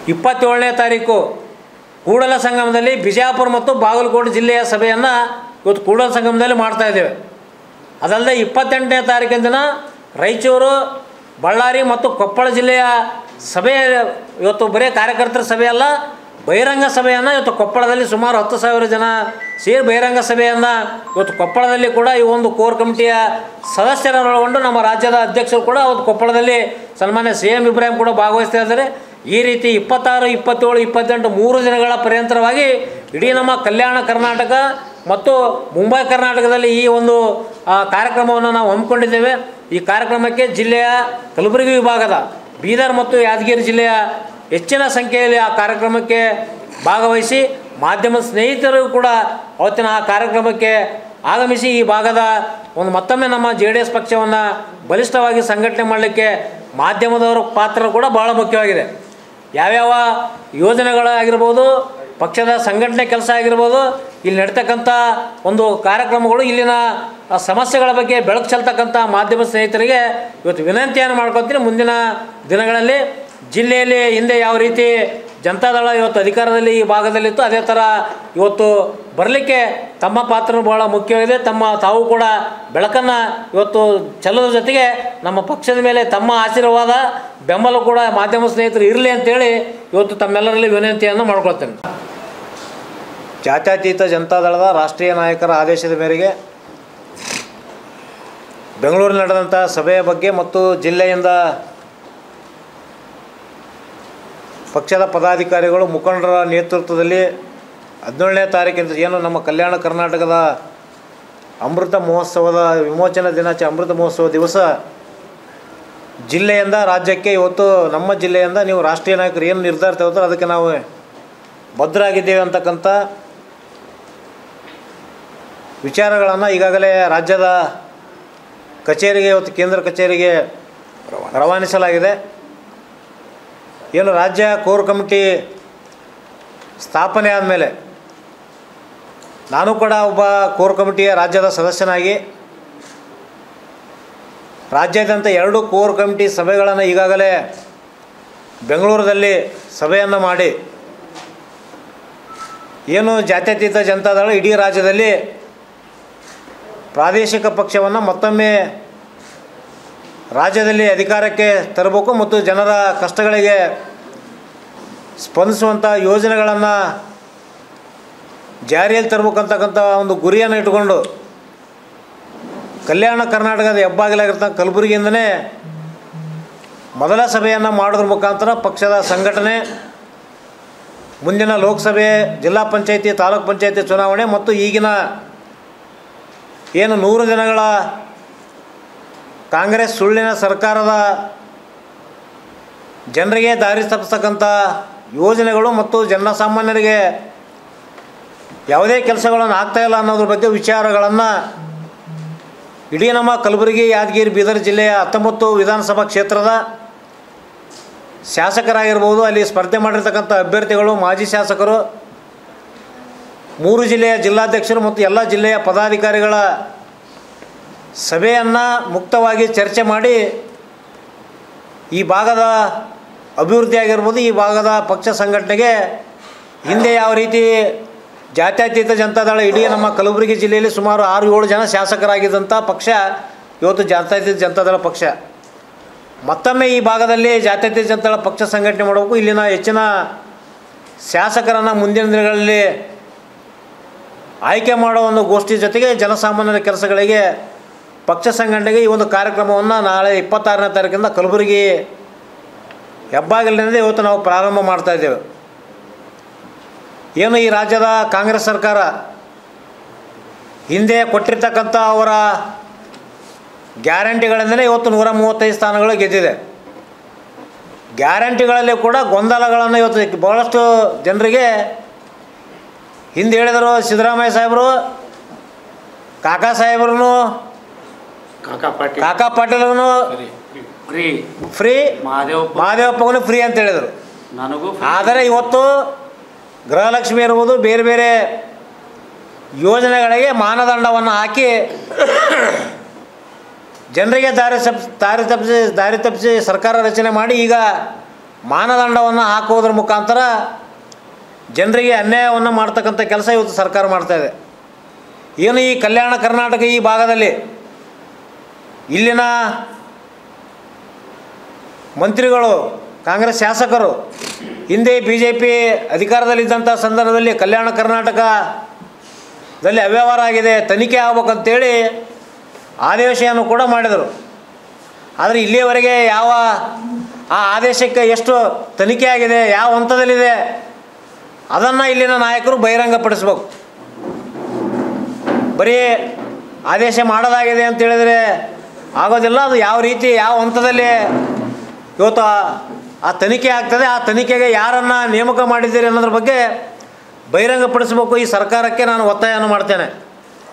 ಇಪ್ಪತ್ತೇಳನೇ ತಾರೀಕು ಕೂಡಲ ಸಂಗಮದಲ್ಲಿ ಬಿಜಾಪುರ ಮತ್ತು ಬಾಗಲಕೋಟೆ ಜಿಲ್ಲೆಯ ಸಭೆಯನ್ನು ಇವತ್ತು ಕೂಡಲ ಸಂಗಮದಲ್ಲಿ ಮಾಡ್ತಾ ಇದ್ದೇವೆ ಅದಲ್ಲದೆ ಇಪ್ಪತ್ತೆಂಟನೇ ತಾರೀಕಿನ ದಿನ ರಾಯಚೂರು ಬಳ್ಳಾರಿ ಮತ್ತು ಕೊಪ್ಪಳ ಜಿಲ್ಲೆಯ ಸಭೆ ಇವತ್ತು ಬರೀ ಕಾರ್ಯಕರ್ತರ ಸಭೆ ಅಲ್ಲ ಬಹಿರಂಗ ಸಭೆಯನ್ನು ಇವತ್ತು ಕೊಪ್ಪಳದಲ್ಲಿ ಸುಮಾರು ಹತ್ತು ಸಾವಿರ ಜನ ಸೇರಿ ಬಹಿರಂಗ ಸಭೆಯನ್ನು ಇವತ್ತು ಕೊಪ್ಪಳದಲ್ಲಿ ಕೂಡ ಈ ಒಂದು ಕೋರ್ ಕಮಿಟಿಯ ಸದಸ್ಯರನ್ನೊಳಗೊಂಡು ನಮ್ಮ ರಾಜ್ಯದ ಅಧ್ಯಕ್ಷರು ಕೂಡ ಅವತ್ತು ಕೊಪ್ಪಳದಲ್ಲಿ ಸನ್ಮಾನ್ಯ ಸಿ ಎಂ ಇಬ್ರಾಹಿಂ ಕೂಡ ಭಾಗವಹಿಸ್ತಾ ಇದ್ದಾರೆ ಈ ರೀತಿ ಇಪ್ಪತ್ತಾರು ಇಪ್ಪತ್ತೇಳು ಇಪ್ಪತ್ತೆಂಟು ಮೂರು ದಿನಗಳ ಪರ್ಯಂತರವಾಗಿ ಇಡೀ ನಮ್ಮ ಕಲ್ಯಾಣ ಕರ್ನಾಟಕ ಮತ್ತು ಮುಂಬೈ ಕರ್ನಾಟಕದಲ್ಲಿ ಈ ಒಂದು ಆ, ಕಾರ್ಯಕ್ರಮವನ್ನು ನಾವು ಹಮ್ಮಿಕೊಂಡಿದ್ದೇವೆ ಈ ಕಾರ್ಯಕ್ರಮಕ್ಕೆ ಜಿಲ್ಲೆಯ ಕಲಬುರಗಿ ವಿಭಾಗದ ಬೀದರ್ ಮತ್ತು ಯಾದಗಿರಿ ಜಿಲ್ಲೆಯ ಹೆಚ್ಚಿನ ಸಂಖ್ಯೆಯಲ್ಲಿ ಆ ಕಾರ್ಯಕ್ರಮಕ್ಕೆ ಭಾಗವಹಿಸಿ ಮಾಧ್ಯಮದ ಸ್ನೇಹಿತರು ಕೂಡ ಅವತ್ತಿನ ಆ ಕಾರ್ಯಕ್ರಮಕ್ಕೆ ಆಗಮಿಸಿ ಈ ಭಾಗದ ಒಂದು ಮತ್ತೊಮ್ಮೆ ನಮ್ಮ ಜೆ ಡಿ ಎಸ್ ಪಕ್ಷವನ್ನು ಬಲಿಷ್ಠವಾಗಿ ಸಂಘಟನೆ ಮಾಡಲಿಕ್ಕೆ ಮಾಧ್ಯಮದವರ ಪಾತ್ರ ಕೂಡ ಬಹಳ ಮುಖ್ಯವಾಗಿದೆ ಯಾವ್ಯಾವ ಯೋಜನೆಗಳಾಗಿರ್ಬೋದು ಪಕ್ಷದ ಸಂಘಟನೆ ಕೆಲಸ ಆಗಿರ್ಬೋದು ಇಲ್ಲಿ ನಡ್ತಕ್ಕಂಥ ಒಂದು ಕಾರ್ಯಕ್ರಮಗಳು ಇಲ್ಲಿನ ಆ ಸಮಸ್ಯೆಗಳ ಬಗ್ಗೆ ಬೆಳಕು ಚೆಲ್ತಕ್ಕಂಥ ಮಾಧ್ಯಮ ಸ್ನೇಹಿತರಿಗೆ ಇವತ್ತು ವಿನಂತಿಯನ್ನು ಮಾಡ್ಕೊತೀನಿ ಮುಂದಿನ ದಿನಗಳಲ್ಲಿ ಜಿಲ್ಲೆಯಲ್ಲಿ ಹಿಂದೆ ಯಾವ ರೀತಿ ಜನತಾದಳ ಇವತ್ತು ಅಧಿಕಾರದಲ್ಲಿ ಈ ಭಾಗದಲ್ಲಿತ್ತು ಅದೇ ಥರ ಇವತ್ತು ಬರಲಿಕ್ಕೆ ತಮ್ಮ ಪಾತ್ರ ಬಹಳ ಮುಖ್ಯವಾಗಿದೆ ತಮ್ಮ ತಾವು ಕೂಡ ಬೆಳಕನ್ನು ಇವತ್ತು ಚೆಲ್ಲೋದ್ರ ಜೊತೆಗೆ ನಮ್ಮ ಪಕ್ಷದ ಮೇಲೆ ತಮ್ಮ ಆಶೀರ್ವಾದ ಬೆಂಬಲ ಕೂಡ ಮಾಧ್ಯಮ ಸ್ನೇಹಿತರು ಇರಲಿ ಅಂತೇಳಿ ಇವತ್ತು ತಮ್ಮೆಲ್ಲರಲ್ಲಿ ವಿನಂತಿಯನ್ನು ಮಾಡ್ಕೊಳ್ತೇನೆ ಜಾತ್ಯತೀತ ಜನತಾದಳದ ರಾಷ್ಟ್ರೀಯ ನಾಯಕರ ಆದೇಶದ ಮೇರೆಗೆ ಬೆಂಗಳೂರಿನಲ್ಲಿ ನಡೆದಂಥ ಸಭೆಯ ಬಗ್ಗೆ ಮತ್ತು ಜಿಲ್ಲೆಯಿಂದ ಪಕ್ಷದ ಪದಾಧಿಕಾರಿಗಳು ಮುಖಂಡರ ನೇತೃತ್ವದಲ್ಲಿ ಹದಿನೇಳನೇ ತಾರೀಕಿಂದ ಏನು ನಮ್ಮ ಕಲ್ಯಾಣ ಕರ್ನಾಟಕದ ಅಮೃತ ಮಹೋತ್ಸವದ ವಿಮೋಚನಾ ದಿನಾಚರಣೆ ಅಮೃತ ಮಹೋತ್ಸವ ದಿವಸ ಜಿಲ್ಲೆಯಿಂದ ರಾಜ್ಯಕ್ಕೆ ಇವತ್ತು ನಮ್ಮ ಜಿಲ್ಲೆಯಿಂದ ನೀವು ರಾಷ್ಟ್ರೀಯ ನಾಯಕರು ಏನು ನಿರ್ಧಾರ ತಗೋತಾರೆ ಅದಕ್ಕೆ ನಾವು ಭದ್ರಾಗಿದ್ದೇವೆ ಅಂತಕ್ಕಂಥ ವಿಚಾರಗಳನ್ನು ಈಗಾಗಲೇ ರಾಜ್ಯದ ಕಚೇರಿಗೆ ಇವತ್ತು ಕೇಂದ್ರ ಕಚೇರಿಗೆ ರವಾನಿಸಲಾಗಿದೆ ಏನು ರಾಜ್ಯ ಕೋರ್ ಕಮಿಟಿ ಸ್ಥಾಪನೆ ಆದಮೇಲೆ ನಾನು ಕೂಡ ಒಬ್ಬ ಕೋರ್ ಕಮಿಟಿಯ ರಾಜ್ಯದ ಸದಸ್ಯನಾಗಿ ರಾಜ್ಯಾದ್ಯಂತ ಎರಡು ಕೋರ್ ಕಮಿಟಿ ಸಭೆಗಳನ್ನು ಈಗಾಗಲೇ ಬೆಂಗಳೂರಲ್ಲಿ ಸಭೆಯನ್ನು ಮಾಡಿ ಏನು ಜಾತ್ಯತೀತ ಜನತಾದಳ ಇಡೀ ರಾಜ್ಯದಲ್ಲಿ ಪ್ರಾದೇಶಿಕ ಪಕ್ಷವನ್ನು ಮತ್ತೊಮ್ಮೆ ರಾಜ್ಯದಲ್ಲಿ ಅಧಿಕಾರಕ್ಕೆ ತರಬೇಕು ಮತ್ತು ಜನರ ಕಷ್ಟಗಳಿಗೆ ಸ್ಪಂದಿಸುವಂಥ ಯೋಜನೆಗಳನ್ನು ಜಾರಿಯಲ್ಲಿ ತರಬೇಕಂತಕ್ಕಂಥ ಒಂದು ಗುರಿಯನ್ನು ಇಟ್ಟುಕೊಂಡು ಕಲ್ಯಾಣ ಕರ್ನಾಟಕದ ಹೆಬ್ಬಾಗಿಲಾಗಿರ್ತಕ್ಕಂಥ ಕಲಬುರಗಿಯಿಂದನೇ ಮೊದಲ ಸಭೆಯನ್ನು ಮಾಡೋದ್ರ ಮುಖಾಂತರ ಪಕ್ಷದ ಸಂಘಟನೆ ಮುಂದಿನ ಲೋಕಸಭೆ ಜಿಲ್ಲಾ ಪಂಚಾಯತಿ ತಾಲೂಕ್ ಪಂಚಾಯತಿ ಚುನಾವಣೆ ಮತ್ತು ಈಗಿನ ಏನು ನೂರು ದಿನಗಳ ಕಾಂಗ್ರೆಸ್ ಸುಳ್ಳಿನ ಸರ್ಕಾರದ ಜನರಿಗೆ ದಾರಿ ತಪ್ಪಿಸ್ತಕ್ಕಂಥ ಯೋಜನೆಗಳು ಮತ್ತು ಜನಸಾಮಾನ್ಯರಿಗೆ ಯಾವುದೇ ಕೆಲಸಗಳನ್ನು ಆಗ್ತಾಯಿಲ್ಲ ಅನ್ನೋದ್ರ ಬಗ್ಗೆ ವಿಚಾರಗಳನ್ನು ಇಡೀ ನಮ್ಮ ಕಲಬುರಗಿ ಯಾದಗಿರಿ ಬೀದರ್ ಜಿಲ್ಲೆಯ ಹತ್ತೊಂಬತ್ತು ವಿಧಾನಸಭಾ ಕ್ಷೇತ್ರದ ಶಾಸಕರಾಗಿರ್ಬೋದು ಅಲ್ಲಿ ಸ್ಪರ್ಧೆ ಮಾಡಿರ್ತಕ್ಕಂಥ ಅಭ್ಯರ್ಥಿಗಳು ಮಾಜಿ ಶಾಸಕರು ಮೂರು ಜಿಲ್ಲೆಯ ಜಿಲ್ಲಾಧ್ಯಕ್ಷರು ಮತ್ತು ಎಲ್ಲ ಜಿಲ್ಲೆಯ ಪದಾಧಿಕಾರಿಗಳ ಸಭೆಯನ್ನು ಮುಕ್ತವಾಗಿ ಚರ್ಚೆ ಮಾಡಿ ಈ ಭಾಗದ ಅಭಿವೃದ್ಧಿ ಆಗಿರ್ಬೋದು ಈ ಭಾಗದ ಪಕ್ಷ ಸಂಘಟನೆಗೆ ಹಿಂದೆ ಯಾವ ರೀತಿ ಜಾತ್ಯತೀತ ಜನತಾದಳ ಇಡೀ ನಮ್ಮ ಕಲಬುರಗಿ ಜಿಲ್ಲೆಯಲ್ಲಿ ಸುಮಾರು ಆರು ಏಳು ಜನ ಶಾಸಕರಾಗಿದ್ದಂಥ ಪಕ್ಷ ಇವತ್ತು ಜಾತ್ಯತೀತ ಜನತಾದಳ ಪಕ್ಷ ಮತ್ತೊಮ್ಮೆ ಈ ಭಾಗದಲ್ಲಿ ಜಾತ್ಯತೀತ ಜನತಾದಳ ಪಕ್ಷ ಸಂಘಟನೆ ಮಾಡಬೇಕು ಇಲ್ಲಿನ ಹೆಚ್ಚಿನ ಶಾಸಕರನ್ನು ಮುಂದಿನ ದಿನಗಳಲ್ಲಿ ಆಯ್ಕೆ ಮಾಡೋ ಒಂದು ಗೋಷ್ಠಿ ಜೊತೆಗೆ ಜನಸಾಮಾನ್ಯರ ಕೆಲಸಗಳಿಗೆ ಪಕ್ಷ ಸಂಘಟನೆಗೆ ಈ ಒಂದು ಕಾರ್ಯಕ್ರಮವನ್ನು ನಾಳೆ ಇಪ್ಪತ್ತಾರನೇ ತಾರೀಕಿಂದ ಕಲಬುರಗಿ ಹೆಬ್ಬಾಗಿಲಿನಿಂದ ಇವತ್ತು ನಾವು ಪ್ರಾರಂಭ ಮಾಡ್ತಾ ಇದ್ದೇವೆ ಏನು ಈ ರಾಜ್ಯದ ಕಾಂಗ್ರೆಸ್ ಸರ್ಕಾರ ಹಿಂದೆ ಕೊಟ್ಟಿರ್ತಕ್ಕಂಥ ಅವರ ಗ್ಯಾರಂಟಿಗಳಿಂದಲೇ ಇವತ್ತು ನೂರ ಮೂವತ್ತೈದು ಸ್ಥಾನಗಳು ಗೆದ್ದಿದೆ ಗ್ಯಾರಂಟಿಗಳಲ್ಲಿ ಕೂಡ ಗೊಂದಲಗಳನ್ನು ಇವತ್ತು ಭಾಳಷ್ಟು ಜನರಿಗೆ ಹಿಂದೆ ಹೇಳಿದರು ಸಿದ್ದರಾಮಯ್ಯ ಸಾಹೇಬರು ಕಾಕಾ ಸಾಹೇಬ್ರು ಕಾಕಾ ಪಾಟೀಲ್ ಕಾಕಾ ಪಾಟೀಲ್ನು ಫ್ರೀ ಫ್ರೀ ಮಹಾದೇವ್ ಮಹಾದೇವಪ್ಪಗೂ ಫ್ರೀ ಅಂತ ಹೇಳಿದರು ನನಗೂ ಆದರೆ ಇವತ್ತು ಗೃಹಲಕ್ಷ್ಮಿ ಇರ್ಬೋದು ಬೇರೆ ಬೇರೆ ಯೋಜನೆಗಳಿಗೆ ಮಾನದಂಡವನ್ನು ಹಾಕಿ ಜನರಿಗೆ ದಾರಿ ತಪ್ಪಿಸಿ ದಾರಿ ತಪ್ಪಿಸಿ ದಾರಿ ತಪ್ಪಿಸಿ ಸರ್ಕಾರ ರಚನೆ ಮಾಡಿ ಈಗ ಮಾನದಂಡವನ್ನು ಹಾಕುವುದರ ಮುಖಾಂತರ ಜನರಿಗೆ ಅನ್ಯಾಯವನ್ನು ಮಾಡ್ತಕ್ಕಂಥ ಕೆಲಸ ಇವತ್ತು ಸರ್ಕಾರ ಮಾಡ್ತಾಯಿದೆ ಏನು ಈ ಕಲ್ಯಾಣ ಕರ್ನಾಟಕ ಈ ಭಾಗದಲ್ಲಿ ಇಲ್ಲಿನ ಮಂತ್ರಿಗಳು ಕಾಂಗ್ರೆಸ್ ಶಾಸಕರು ಹಿಂದೆ ಬಿ ಜೆ ಪಿ ಅಧಿಕಾರದಲ್ಲಿದ್ದಂಥ ಸಂದರ್ಭದಲ್ಲಿ ಕಲ್ಯಾಣ ಕರ್ನಾಟಕದಲ್ಲಿ ಅವ್ಯವಹಾರ ಆಗಿದೆ ತನಿಖೆ ಆಗ್ಬೇಕಂತೇಳಿ ಆದೇಶವನ್ನು ಕೂಡ ಮಾಡಿದರು ಆದರೆ ಇಲ್ಲಿಯವರೆಗೆ ಯಾವ ಆ ಆದೇಶಕ್ಕೆ ಎಷ್ಟು ತನಿಖೆ ಆಗಿದೆ ಯಾವ ಹಂತದಲ್ಲಿದೆ ಅದನ್ನು ಇಲ್ಲಿನ ನಾಯಕರು ಬಹಿರಂಗಪಡಿಸ್ಬೇಕು ಬರೀ ಆದೇಶ ಮಾಡೋದಾಗಿದೆ ಅಂತ ಹೇಳಿದರೆ ಆಗೋದಿಲ್ಲ ಅದು ಯಾವ ರೀತಿ ಯಾವ ಹಂತದಲ್ಲಿ ಇವತ್ತು ಆ- ಆ ತನಿಖೆ ಆಗ್ತದೆ ಆ ತನಿಖೆಗೆ ಯಾರನ್ನು ನೇಮಕ ಮಾಡಿದ್ದೀರಿ ಅನ್ನೋದ್ರ ಬಗ್ಗೆ ಬಹಿರಂಗಪಡಿಸಬೇಕು ಈ ಸರ್ಕಾರಕ್ಕೆ ನಾನು ಒತ್ತಾಯವನ್ನು ಮಾಡ್ತೇನೆ